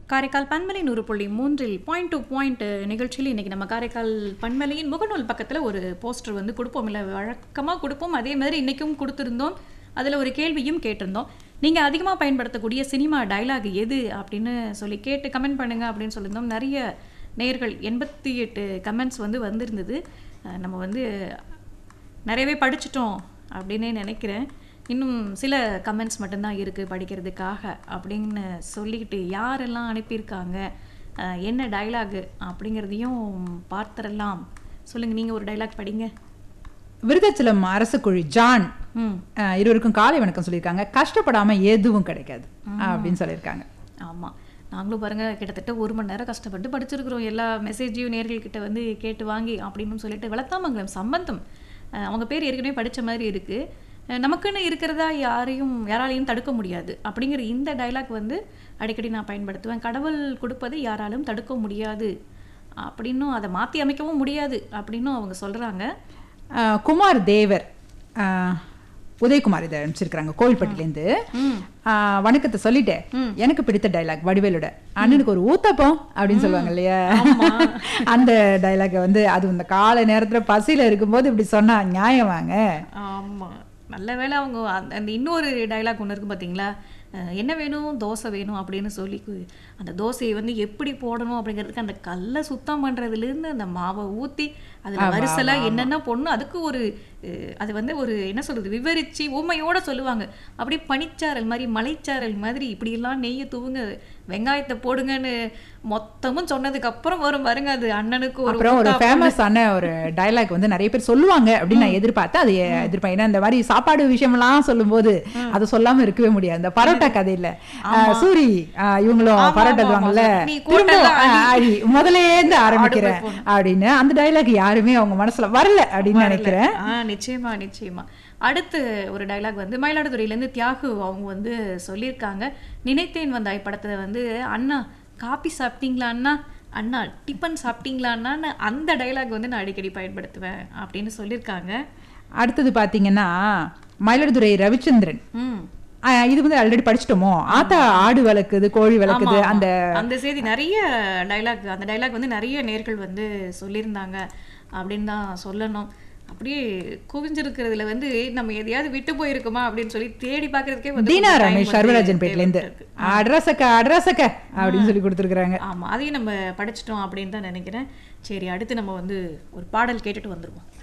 காரைக்கால் பன்மலை நூறு புள்ளி மூன்றில் பாயிண்ட் டு பாயிண்ட் நிகழ்ச்சியில் இன்னைக்கு நம்ம காரைக்கால் பன்மலையின் முகநூல் பக்கத்தில் ஒரு போஸ்டர் வந்து கொடுப்போம் இல்லை வழக்கமாக கொடுப்போம் அதே மாதிரி இன்றைக்கும் கொடுத்துருந்தோம் அதில் ஒரு கேள்வியும் கேட்டிருந்தோம் நீங்கள் அதிகமாக பயன்படுத்தக்கூடிய சினிமா டயலாக் எது அப்படின்னு சொல்லி கேட்டு கமெண்ட் பண்ணுங்க அப்படின்னு சொல்லியிருந்தோம் நிறைய நேர்கள் எண்பத்தி எட்டு கமெண்ட்ஸ் வந்து வந்திருந்தது அஹ் நம்ம வந்து நிறையவே படிச்சிட்டோம் அப்படின்னே நினைக்கிறேன் இன்னும் சில கமெண்ட்ஸ் மட்டும்தான் இருக்குது படிக்கிறதுக்காக அப்படின்னு சொல்லிக்கிட்டு யாரெல்லாம் அனுப்பியிருக்காங்க அஹ் என்ன டயலாகு அப்படிங்கிறதையும் பார்த்துடலாம் சொல்லுங்கள் நீங்கள் ஒரு டயலாக் படிங்க விருதாச்சலம் அரசு குழி ஜான் ம் அஹ், இருவருக்கும் காலை வணக்கம் சொல்லியிருக்காங்க கஷ்டப்படாம எதுவும் கிடைக்காது அப்படின்னு சொல்லியிருக்காங்க ஆமாம் நாங்களும் பாருங்க கிட்டத்தட்ட ஒரு மணி நேரம் கஷ்டப்பட்டு படிச்சிருக்கிறோம் எல்லா மெசேஜையும் நேர்கள்கிட்ட வந்து கேட்டு வாங்கி அப்படின்னு சொல்லிட்டு வளர்த்தாமங்கலம் சம்பந்தம் அஹ் அவங்க பேர் ஏற்கனவே படிச்ச மாதிரி இருக்கு அஹ் நமக்குன்னு இருக்கிறதா யாரையும் யாராலையும் தடுக்க முடியாது அப்படிங்கிற இந்த டயலாக் வந்து அடிக்கடி நான் பயன்படுத்துவேன் கடவுள் கொடுப்பதை யாராலும் தடுக்க முடியாது அப்படின்னும் அதை மாற்றி அமைக்கவும் முடியாது அப்படின்னும் அவங்க சொல்றாங்க அஹ், குமார் தேவர் அஹ், உதயகுமார் இதை அனுப்பிச்சிருக்கிறாங்க கோவில்பட்டிலேருந்து ம் அஹ், வணக்கத்தை சொல்லிட்டேன் எனக்கு பிடித்த டைலாக் வடிவேலோட அண்ணனுக்கு ஒரு ஊத்தப்பம் அப்படின்னு சொல்லுவாங்க இல்லையா அந்த டைலாக வந்து அது இந்த காலை நேரத்துல பசியில இருக்கும்போது இப்படி சொன்னா நியாயம் வாங்க ஆமா நல்ல வேளை அவங்க அந்த அந்த இன்னொரு டயலாக் ஒன்று இருக்கு பார்த்தீங்களா அஹ் என்ன வேணும் தோசை வேணும் அப்படின்னு சொல்லி கு- அந்த தோசையை வந்து எப்படி போடணும் அப்படிங்கிறதுக்கு அந்த கல்லை சுத்தம் பண்றதுலேருந்து அந்த மாவை ஊற்றி அதில் வரிசலா என்னென்ன போடணும் அதுக்கு ஒரு அஹ், அது வந்து ஒரு என்ன சொல்றது விவரிச்சு உண்மையோட சொல்லுவாங்க அப்படியே பனிச்சாரல் மாதிரி மலைச்சாரல் மாதிரி இப்படியெல்லாம் நெய்யை தூவுங்க வெங்காயத்தை போடுங்கன்னு மொத்தமும் சொன்னதுக்கு அப்புறம் வரும் பாருங்க அது அண்ணனுக்கு ஒரு அப்புறம் ஒரு ஊத்தாப்பம். ஃபேமஸான ஒரு டயலாக் வந்து நிறைய பேர் சொல்லுவாங்க அப்படின்னு நான் எதிர்பார்த்தேன் அது எதிர்ப்பேன் ஏன்னா இந்த மாதிரி சாப்பாடு விஷயம்லாம் சொல்லும்போது அதை சொல்லாம இருக்கவே முடியாது இந்த பரோட்டா கதையில அஹ், சூரி அஹ், இவங்களும் ஆமா, பரோட்டா ஆமா, தருவாங்கல்ல ஆமா. நீ திரும்ப கோட்டெல்லாம் அடி. அஹ், அடி முதல்ல இருந்து ஆரம்பிக்கிறேன் அடுப்பு அப்படின்னு அந்த டயலாக் யாருமே அவங்க மனசுல வரல அப்படின்னு நினைக்கிறேன் ஆ நிச்சயமா நிச்சயமா அடுத்து ஒரு டயலாக் வந்து மயிலாடுதுறையிலேருந்து தியாகு அவங்க வந்து சொல்லியிருக்காங்க நினைத்தேன் வந்தாய் படத்துல வந்து அண்ணா காபி சாப்பிட்டீங்களா அண்ணா அண்ணா டிஃபன் சாப்பிட்டீங்களா அண்ணான்னு அந்த டயலாக் வந்து நான் அடிக்கடி பயன்படுத்துவேன் அப்படின்னு சொல்லியிருக்காங்க அடுத்தது பாத்தீங்கன்னா மயிலாடுதுறை ரவிச்சந்திரன் ம் அஹ், இது வந்து ஆல்ரெடி படிச்சிட்டோமோ ஆத்தா ஆடு வளர்க்குது கோழி வளர்க்குது ஆமா, அந்த அந்த செய்தி நிறைய டைலாக் அந்த டைலாக் வந்து நிறைய நேர்கள் வந்து சொல்லியிருந்தாங்க அப்படின்னு தான் சொல்லணும் அப்படியே குவிஞ்சிருக்கிறதுல வந்து நம்ம எதையாவது விட்டு போயிருக்குமா அப்படின்னு சொல்லி தேடி பார்க்கறதுக்கே வந்து தீனா கொஞ்சம் time ரமேஷ் வந்து சர்வராஜன் பேட்ல இருந்து தேவைப்பட்டிருக்கு. அட்ரஸக்க அட்ரஸக்க அப்படின்னு சொல்லி கொடுத்துருக்காங்க ஆமா அதையும் நம்ம படிச்சிட்டோம் அப்படின்னு தான் நினைக்கிறேன் சரி அடுத்து நம்ம வந்து ஒரு பாடல் கேட்டுட்டு வந்துருவோம்